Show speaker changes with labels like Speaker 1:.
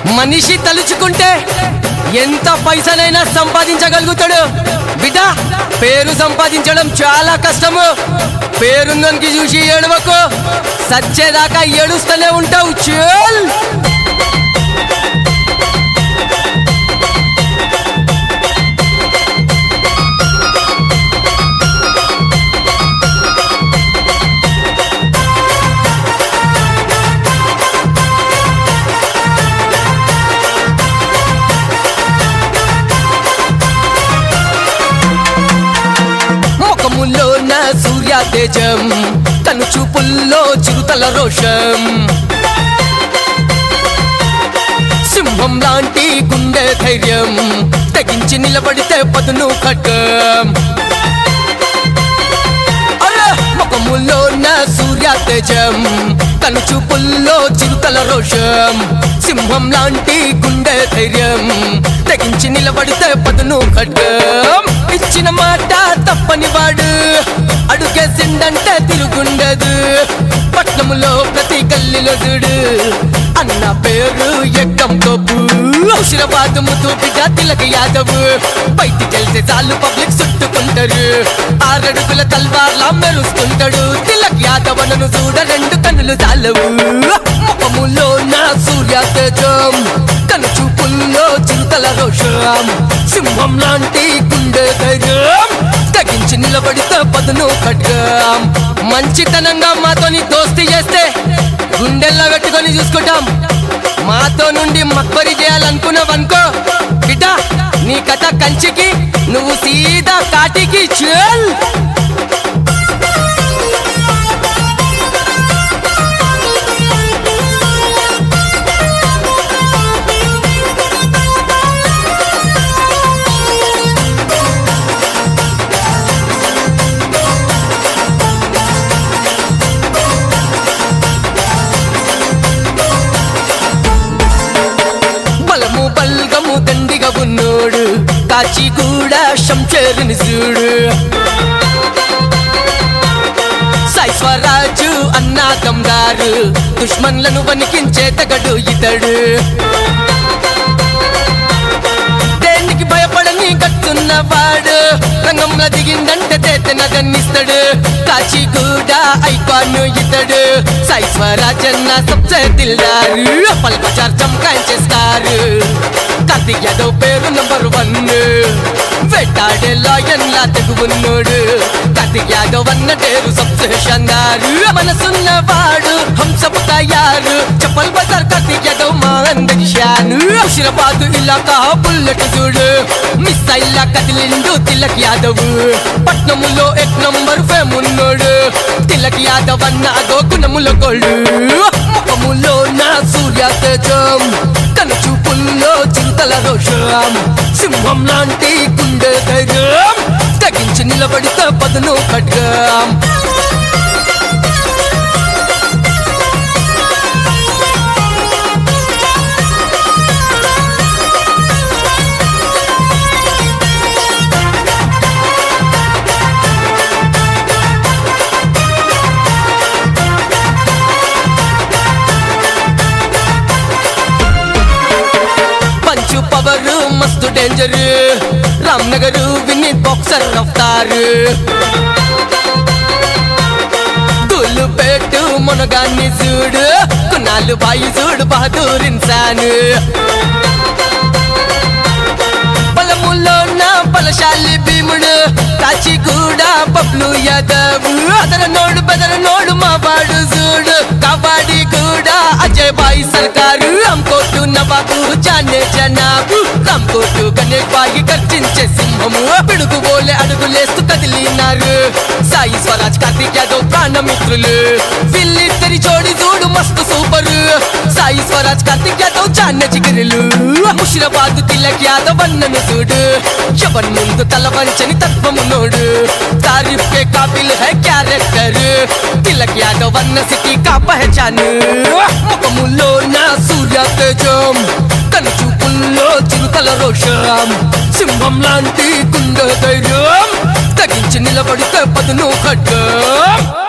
Speaker 1: మనిషి తలుచుకుంటే ఎంత పైసనైనా సంపాదించగలుగుతాడు బిడ్డ పేరు సంపాదించడం చాలా కష్టము పేరుందనికి చూసి ఏడవకు సచ్చేదాకా ఏడుస్తూనే ఉంటావు చల్ ముఖములో నా సూర్య తేజం కను చూపుల్లో చిరుతల రోషం సింహం లాంటి గుండె ధైర్యం తెగించి నిలబడితే పదును ఖడ్గం అరే! ముఖములో నా సూర్య తేజం కను చూపుల్లో చిరుతల రోషం సింహం లాంటి గుండె ధైర్యం తెగించి నిలబడితే పదును ఖడ్గం ఇచ్చిన మాట తప్పని వాడు అడుగేసిందంటే తిరుగుండదు పట్నములో ప్రతి గల్లీలో చూడు అన్న పేరు ఎక్కం తోపు హుషిరాబాద్ ముద్దు బిడ్డ తిలక యాదవ్ బయటికెళ్తే చాలు పబ్లిక్ చుట్టుకుంటారు ఆరడుగుల తల్వార్లా మెరుస్తుంటాడు తిలక్ యాదవ్ నన్ను చూడ రెండు కన్నులు చాలవు ముఖములో నా సూర్య తేజం కను చూపుల్లో చిరుతల రోషం సింహం లాంటి గుండె ధైర్యం తగించి నిలబడితే పదును ఖడ్గం మంచితనంగా మాతోని దోస్తి చేస్తే గుండెల్లో పెట్టుకొని చూసుకుంటాం మాతో నుండి మక్బరి చేయాలనుకున్నావనుకో బిడ్డ నీ కథ కంచికి నువ్వు సీదా కాటికి చల్ బలము బల్గము దండిగా ఉన్నోడు కాచి కూడా శంచేరుని చూడు సాయి స్వరాజు అన్నాదందారు దుష్మన్లను వణికించే తగడు ఇతడు దేనికి భయపడని కట్టున్నవాడు రంగంలో దిగిందంటే తేతన గన్నిస్తాడు కాచి కూడా ఐకాను ఇతడు సాయి స్వరాజన్న సబ్సే దిల్దారు పల్ బజార్ చమకాయించేస్తారు కార్తీక్ యాదవ్ పేరు నంబర్ వన్ వెట్టాడే లాయన్లా తెగున్నోడు కార్తీక్ యాదవ్ అన్న పేరు సబ్సే షంగారు మనసున్నవాడు హంసపు తయారు చప్పల్ బజార్ కార్తీక్ యాదవ్ మా అందరి షాను హుషిరాబాద్ ఇలాకా బుల్లెట్ చూడు మిస్ ఇల్లా కదిలిండు తిలక్ యాదవ్ పట్నములో ఎక్ నంబర్ ఫేమ్ ఉన్నోడు తిలక్ యాదవ్ అన్న అదో గుణముల గోళ్ళు ముఖములో నా సూర్య తేజం కను చూపుల్లో చింతల రోషం సింహం లాంటి గుండె ధైర్యం తగించి నిలబడితే పదును ఖడ్గం పంచు పవర్ మస్తు డేంజర్ రామ్నగర్ వినీత్ బాక్సర్ రఫ్తారు పేటు మునగాన్ని చూడు కునాలు బాయి చూడు బహదూర్ ఇన్సాన్ బలములో నా బలశాలి భీముడు కాచిగూడ బబ్లు యాదవ్ అదర నోడు బెదర నోడు మా వాడు చూడు కబడ్డీ కూడా అజయ్ బాయి సర్కారు రామ్కోటు నవాబు జానే జనాబు రామ్కోటు గణేష్ బాయి గర్జించే సింహము పిడుగు బోలే అడుగులేస్తూ కదిలినారు సాయి స్వరాజ్ కార్తీక్ యాదవ్ ప్రాణమిత్రులు వీళ్ళిద్దరి జోడి చూడు మస్తు సూపర్ సాయి స్వరాజ్ కార్తీక్ యాదవ్ చాన్న చిగిరిలు ముషిరాబాద్ తిలక్ యాదవ్ అన్నను చూడు ఎవరి ముందు తల వంచని తత్వము నోడు తారీఫ్ కే కాబిల్ హై క్యారెక్టర్ తిలక్ యాదవ్ అన్న సిటీ కా పహచాన్ ముఖములో నా సూర్య తేజం కను చూపుల్లో చిరుతల రోషం సింహం లాంటి గుండె ధైర్యం తగించి నిలబడితే పదును ఖడ్గం